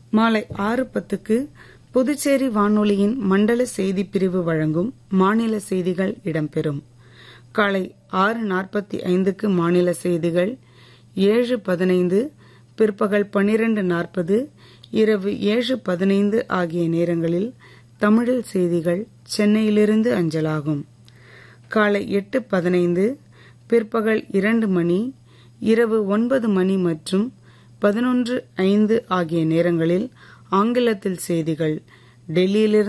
மாலை ஆறு பத்துக்கு புதுச்சேரி வானொலியின் மண்டல செய்திப் பிரிவு வழங்கும் மாநில செய்திகள் இடம்பெறும் காலை ஆறு நாற்பத்தி ஐந்துக்கு மாநில செய்திகள் ஏழு பதினைந்து பிற்பகல் பனிரெண்டு நாற்பது இரவு ஏழு பதினைந்து ஆகிய நேரங்களில் தமிழில் செய்திகள் சென்னையிலிருந்து அஞ்சலாகும் காலை எட்டு பதினைந்து பிற்பகல் இரண்டு மணி இரவு ஒன்பது மணி மற்றும் பதினொன்று ஐந்து ஆகிய நேரங்களில் ஆங்கிலத்தில் செய்திகள் டெல்லியிலிருந்து